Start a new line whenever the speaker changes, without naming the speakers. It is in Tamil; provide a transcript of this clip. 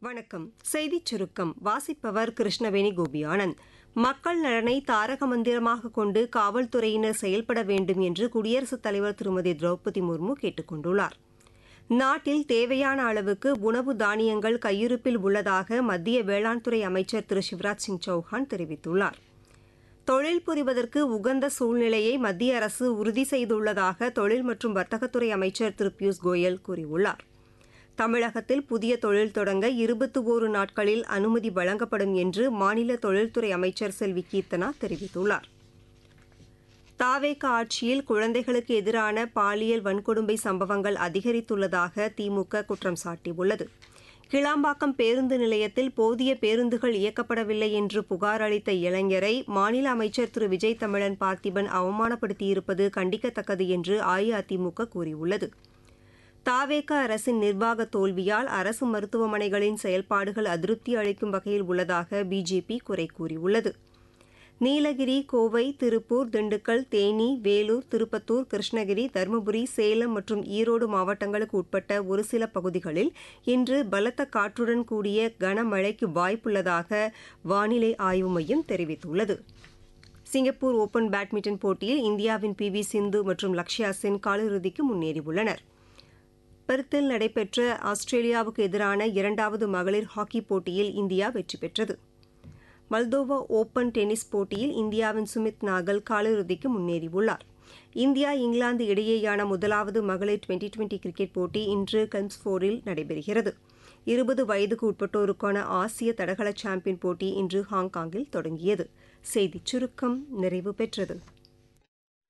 வணக்கம் செய்திச் சுருக்கம் வாசிப்பவர் கிருஷ்ணவேணி கோபியானந்த் மக்கள் நலனை தாரக மந்திரமாக கொண்டு காவல்துறையினர் செயல்பட வேண்டும் என்று குடியரசுத் தலைவர் திருமதி திரௌபதி முர்மு கேட்டுக் கொண்டுள்ளார் நாட்டில் தேவையான அளவுக்கு உணவு தானியங்கள் கையிருப்பில் உள்ளதாக மத்திய வேளாண் துறை அமைச்சர் திரு சிவராஜ் சிங் சௌஹான் தெரிவித்துள்ளார் தொழில் புரிவதற்கு உகந்த சூழ்நிலையை மத்திய அரசு உறுதி செய்துள்ளதாக தொழில் மற்றும் வர்த்தகத்துறை அமைச்சர் திரு பியூஷ் கோயல் கூறியுள்ளார் தமிழகத்தில் புதிய தொழில் தொடங்க இருபத்தி ஓரு நாட்களில் அனுமதி வழங்கப்படும் என்று மாநில தொழில்துறை அமைச்சர் செல்வி கீர்த்தனா தெரிவித்துள்ளார் தாவேக ஆட்சியில் குழந்தைகளுக்கு எதிரான பாலியல் வன்கொடுமை சம்பவங்கள் அதிகரித்துள்ளதாக திமுக குற்றம் சாட்டியுள்ளது கிளாம்பாக்கம் பேருந்து நிலையத்தில் போதிய பேருந்துகள் இயக்கப்படவில்லை என்று புகார் அளித்த இளைஞரை மாநில அமைச்சர் திரு விஜய் தமிழன் பார்த்திபன் அவமானப்படுத்தியிருப்பது கண்டிக்கத்தக்கது என்று அஇஅதிமுக கூறியுள்ளது தாவேக அரசின் நிர்வாக தோல்வியால் அரசு மருத்துவமனைகளின் செயல்பாடுகள் அதிருப்தி அளிக்கும் வகையில் உள்ளதாக பிஜேபி குறை கூறியுள்ளது நீலகிரி கோவை திருப்பூர் திண்டுக்கல் தேனி வேலூர் திருப்பத்தூர் கிருஷ்ணகிரி தருமபுரி சேலம் மற்றும் ஈரோடு மாவட்டங்களுக்கு உட்பட்ட ஒரு சில பகுதிகளில் இன்று பலத்த காற்றுடன் கூடிய கனமழைக்கு வாய்ப்புள்ளதாக வானிலை ஆய்வு மையம் தெரிவித்துள்ளது சிங்கப்பூர் ஓபன் பேட்மிண்டன் போட்டியில் இந்தியாவின் பி வி சிந்து மற்றும் லக்ஷயா சென் காலிறுதிக்கு முன்னேறியுள்ளனா் பெர்த்தில் நடைபெற்ற ஆஸ்திரேலியாவுக்கு எதிரான இரண்டாவது மகளிர் ஹாக்கி போட்டியில் இந்தியா வெற்றி பெற்றது மல்தோவா ஓபன் டென்னிஸ் போட்டியில் இந்தியாவின் சுமித் நாகல் காலிறுதிக்கு முன்னேறியுள்ளார் இந்தியா இங்கிலாந்து இடையேயான முதலாவது மகளிர் டுவெண்டி டுவெண்டி கிரிக்கெட் போட்டி இன்று கன்ஸ்போரில் நடைபெறுகிறது இருபது வயதுக்கு உட்பட்டோருக்கான ஆசிய தடகள சாம்பியன் போட்டி இன்று ஹாங்காங்கில் தொடங்கியது செய்திச் சுருக்கம் நிறைவு பெற்றது